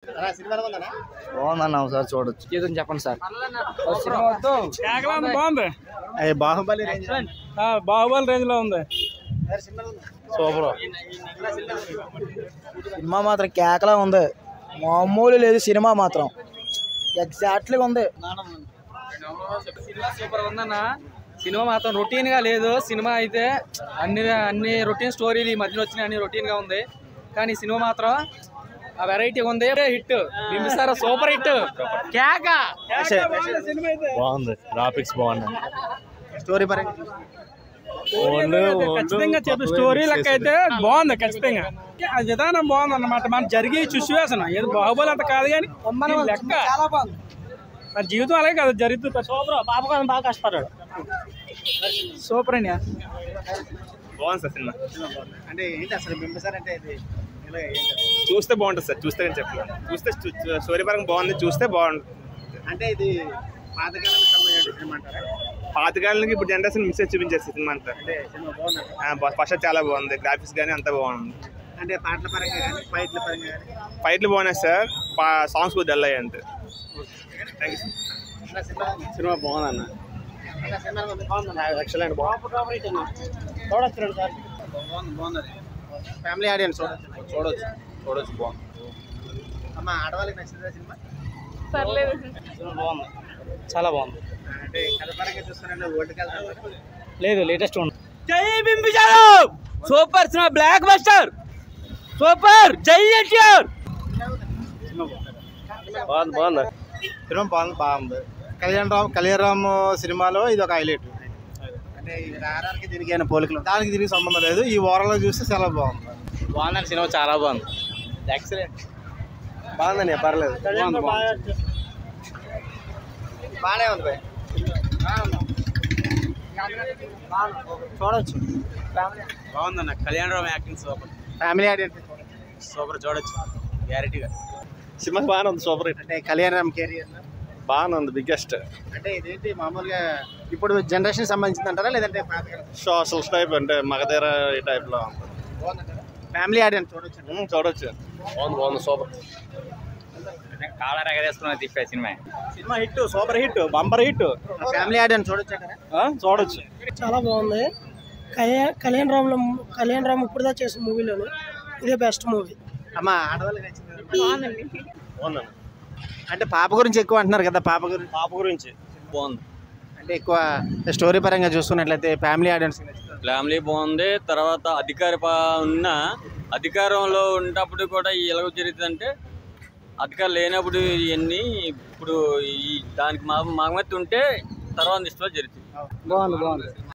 బాగుందన్న ఒకసారి చూడొచ్చు ఏదో చెప్పండి సార్ బాగుంది బాహుబలి రేంజ్ ఆ, బాహుబలి రేంజ్ లో ఉంది సూపర్ సినిమా మాత్రం కేకలా ఉంది మామూలు లేదు సినిమా మాత్రం ఎగ్జాక్ట్లీగా ఉంది సినిమా సూపర్ ఉందన్న సినిమా మాత్రం రొటీన్ గా లేదు సినిమా అయితే అన్ని అన్ని రొటీన్ స్టోరీలు ఈ మధ్యలో వచ్చిన అన్ని రొటీన్ గా ఉంది కానీ సినిమా మాత్రం ఆ వెరైటీ ఉంది హిట్ బింబిసార సూపర్ హిట్ కేక బాగుంది గ్రాఫిక్స్ బాగున్నాయి స్టోరీ పరంగా ఖచ్చితంగా చెప్పి స్టోరీ లెక్క అయితే బాగుంది ఖచ్చితంగా ఆ విధానం బాగుంది అన్నమాట మన జరిగే సిచ్యువేషన్ ఏది బాహుబలి అంత కాదు కానీ ఈ లెక్క చాలా బాగుంది మన జీవితం అలాగే కదా జరుగుతుంది సూపర్ పాప కోసం బాగా కష్టపడ్డాడు సూపర్ అండి బాగుంది సార్ సినిమా అంటే ఏంటి అసలు బింబిసార్ అంటే ఇది ఇలా ఏంటి? చూస్తే బాగుంటుంది సార్ చూస్తే నేను చెప్పలేదు చూస్తే చూ- చూ- స్టోరీ పరంగా బాగుంది చూస్తే బాగుంటుంది అంటే ఇది పాతకాలానికి సంబంధించిన సినిమా అంటారా పాతకాలానికి ఇప్పుడు జనరేషన్ మిస్ చూపించేసి సినిమా అంతా అంటే సినిమా బాగుంది ఫస్ట్ చాలా బాగుంది గ్రాఫిక్స్ కానీ అంతా బాగుంది అంటే పాటల పరంగా కానీ ఫైట్ల పరంగా కానీ ఫైట్లు బాగున్నాయి సార్ సాంగ్స్ కూడా డల్ అయ్యాయి అంతే థ్యాంక్ యూ సినిమా బాగుందన్న ఎక్సలెంట్ చూడొచ్చు రెండు సార్ బాగుంది బాగుంది ఫ్యామిలీ ఆడియన్స్ చూడొచ్చు చూడొచ్చు చూడొచ్చు బాగుంది అమ్మ ఆడవాళ్ళకి నచ్చిందా సినిమా పర్లేదు సినిమా బాగుంది చాలా బాగుంది అంటే కథ పరంగా చూస్తున్నారంటే ఓటుకి వెళ్తారు లేదు లేటెస్ట్ ఉంది జై Bimbisara super cinema blockbuster super జై ఎన్టీఆర్ బాగుంది బాగుంది సినిమా బాగుంది బాగుంది కళ్యాణ్ రామ్ కళ్యాణ్ రామ్ సినిమాలో ఇది ఒక హైలైట్ అంటే ఆర్ఆర్కి దీనికి అయిన పోలికలు దానికి దీనికి సంబంధం లేదు ఈ ఓవరాల్ చూస్తే చాలా బాగుంది బాగుందండి సినిమా చాలా బాగుంది ఎక్సలెంట్ బాగుందండి పర్లేదు బాగానే ఉంది భయ్. చూడొచ్చు బాగుందన్న Kalyan Ram acting super family audience super చూడొచ్చు గ్యారెంటీగా సినిమా బాగానే ఉంది సూపర్ హిట్ అంటే కళ్యాణ్ రామ్ కెరియర్ బాగానే ఉంది బిగ్గెస్ట్ అంటే ఇదేంటి మామూలుగా ఇప్పుడు జనరేషన్ సంబంధించింది అంటారా లేదంటే సోషల్ టైప్ అంటే మగధీర ఈ టైప్లో ఫ్యామిలీ ఆడియన్స్ చూడొచ్చు ఉంది చూడొచ్చు బాగుంది బాగుంది సూపర్ కాలర్ ఎగరేసుకున్న తిప్పే cinema cinema hit super hit bumper hit family audience చూడొచ్చు అంటారా చూడొచ్చు చాలా బాగుంది కళ్యాణ్ కళ్యాణ్ రామ్ కళ్యాణ్ రామ్ ఇప్పుడుదా చేసిన మూవీలోను ఇదే బెస్ట్ మూవీ అమ్మ ఆడవాళ్ళకి నచ్చింది బాగుందండి బాగుందండి అంటే పాప గురించి ఎక్కువ అంటున్నారు కదా పాప గురించి పాప గురించి బాగుంది అంటే ఎక్కువ స్టోరీ పరంగా చూసుకున్నట్లయితే ఫ్యామిలీ ఆడియన్స్ ఫ్యామిలీ బాగుంది తర్వాత అధికార పా- ఉన్న అధికారంలో ఉన్నప్పుడు కూడా ఎలాగ జరుగుతుందంటే అధికారం లేనప్పుడు ఇవన్నీ ఇప్పుడు ఈ దానికి మా మాగమతి ఉంటే తర్వాత ఇష్టం జరుగుతుంది బాగుంది బాగుంది